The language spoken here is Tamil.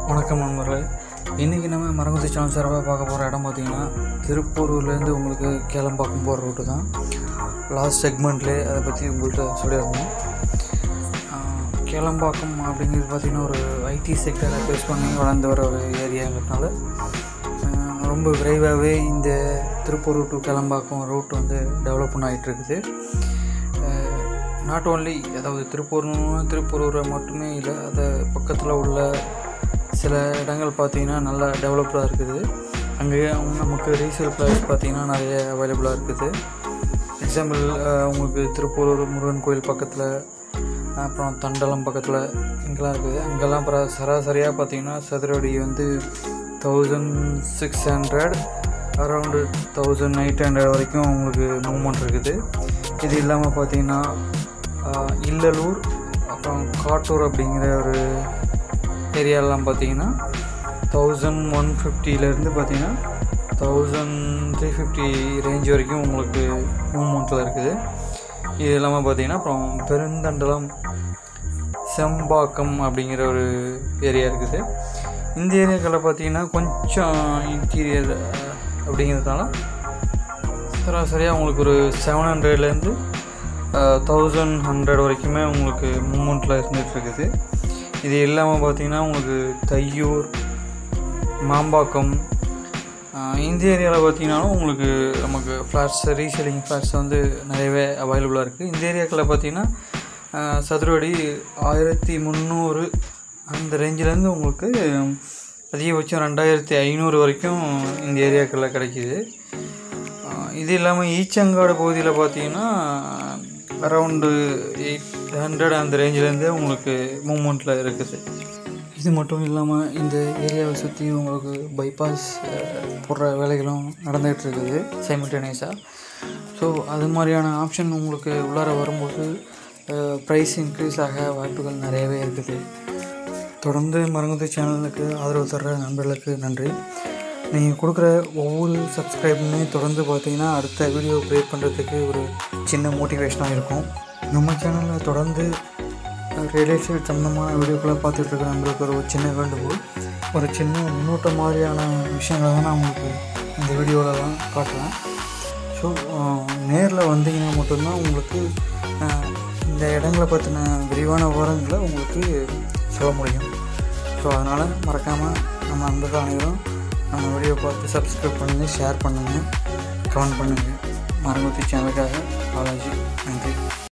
வணக்கம் நண்பர்களே இன்றைக்கி நம்ம மரங்குத்தி சேனல் சார்பாக பார்க்க போகிற இடம் பார்த்திங்கன்னா திருப்பூர்லேருந்து உங்களுக்கு கேளம்பாக்கம் போகிற ரூட்டு தான் லாஸ்ட் செக்மெண்ட்லேயே அதை பற்றி உங்கள்கிட்ட சொல்லியிருந்தோம் ஆஹ் கேளம்பாக்கம் அப்படிங்கிறது பார்த்திங்கன்னா ஒரு ஐடி செக்டரை பேஸ் பண்ணி வளர்ந்து வர ஒரு ஏரியாங்கிறதுனால ஆஹ் ரொம்ப விரைவாகவே இந்த திருப்பூர் டு கேளம்பாக்கம் ரூட் வந்து டெவலப் ஆகிட்டு இருக்குது நாட் ஓன்லி அதாவது திருப்பூர்னு திருப்பூரை மட்டுமே இல்லை அது பக்கத்தில் உள்ள சில இடங்கள் பார்த்திங்கன்னா நல்லா டெவலப்டாக இருக்குது அங்கேயே நமக்கு ரீசேல் ப்ளேஸ் பார்த்திங்கன்னா நிறைய அவைலபிளாக இருக்குது எக்ஸாம்பிள் உங்களுக்கு திருப்பூர் முருகன் கோயில் பக்கத்தில் அப்புறம் தண்டலம் பக்கத்தில் இங்கெல்லாம் இருக்குது அங்கெல்லாம் அப்புறம் சராசரியாக பார்த்திங்கன்னா சதுரடி வந்து thousand six hundred around thousand eight hundred வரைக்கும் உங்களுக்கு மூவ்மெண்ட் இருக்குது இது இல்லாமல் பார்த்தீங்கன்னா ஆஹ், இல்லலூர் அப்புறம் காட்டூர் அப்படிங்கிற ஒரு ஏரியாலாம் பார்த்தீங்கன்னா தௌசண்ட் ஒன் ஃபிஃப்டிலேருந்து பார்த்தீங்கன்னா தௌசண்ட் த்ரீ ஃபிஃப்டி ரேஞ்ச் வரைக்கும் உங்களுக்கு மூவ்மெண்ட்டில் இருக்குது இது இல்லாமல் பார்த்தீங்கன்னா அப்புறம் பெருந்தண்டலம் செம்பாக்கம் அப்படிங்கிற ஒரு ஏரியா இருக்குது இந்த ஏரியாக்களில் பார்த்தீங்கன்னா கொஞ்சம் இன்டீரியர் அப்படிங்கிறதுனால சராசரியாக உங்களுக்கு ஒரு செவன் ஹண்ட்ரட்லேருந்து தௌசண்ட் ஹண்ட்ரட் வரைக்குமே உங்களுக்கு மூமெண்ட்டில் இருந்துகிட்டு இருக்குது இது இல்லாமல் பார்த்தீங்கன்னா உங்களுக்கு தையூர் மாம்பாக்கம் ஆஹ் இந்த ஏரியாவில் பார்த்தீங்கன்னாலும் உங்களுக்கு நமக்கு ஃப்ளாட்ஸ் ரீசேலிங் ஃப்ளாட்ஸ் வந்து நிறையவே அவைலபிளாக இருக்குது இந்த ஏரியாக்களில் பார்த்தீங்கன்னா ஆஹ் சதுரடி ஆயிரத்தி முந்நூறு அந்த ரேஞ்சிலேருந்து உங்களுக்கு அதிகபட்சம் ரெண்டாயிரத்தி ஐநூறு வரைக்கும் இந்த ஏரியாக்களில் கிடைக்கிது ஆஹ் இது இல்லாமல் ஈச்சங்காடு பகுதியில் பார்த்தீங்கன்னா அரவுண்டு எயிட் ஹண்ட்ரட் அந்த ரேஞ்சிலேருந்தே உங்களுக்கு மூமெண்ட்டில் இருக்குது இது மட்டும் இல்லாமல் இந்த ஏரியாவை சுற்றி உங்களுக்கு பைபாஸ் போடுற வேலைகளும் நடந்துகிட்டு இருக்குது சைமல்டேனியஸாக ஸோ அது மாதிரியான ஆப்ஷன் உங்களுக்கு உள்ளார வரும்போது ப்ரைஸ் இன்க்ரீஸ் ஆக வாய்ப்புகள் நிறையவே இருக்குது தொடர்ந்து மரங்குத்தி சேனலுக்கு ஆதரவு தர்ற நண்பர்களுக்கு நன்றி நீங்கள் கொடுக்குற ஒவ்வொரு சப்ஸ்கிரைபுமே தொடர்ந்து பார்த்தீங்கன்னா அடுத்த வீடியோ க்ரியேட் பண்ணுறதுக்கு ஒரு சின்ன மோட்டிவேஷனாக இருக்கும் நம்ம சேனலில் தொடர்ந்து ரியல் எஸ்டேட் சம்மந்தமான வீடியோக்களை பார்த்துட்டு இருக்க நம்மளுக்கு ஒரு சின்ன வேண்டுகோள் ஒரு சின்ன முன்னோட்டம் மாதிரியான விஷயங்களை தான் நான் உங்களுக்கு இந்த வீடியோவில் தான் காட்டுறேன் ஸோ நேரில் வந்தீங்கன்னா மட்டும்தான் உங்களுக்கு அஹ், இந்த இடங்களை பற்றின விரிவான விவரங்களை உங்களுக்கு சொல்ல முடியும் ஸோ அதனால் மறக்காமல் நம்ம நண்பர்கள் அனைவரும் நம்ம வீடியோ பார்த்து சப்ஸ்கிரைப் பண்ணுங்கள் ஷேர் பண்ணுங்கள் கமெண்ட் பண்ணுங்கள் மரங்குத்தி சேனலுக்காக பாலாஜி நன்றி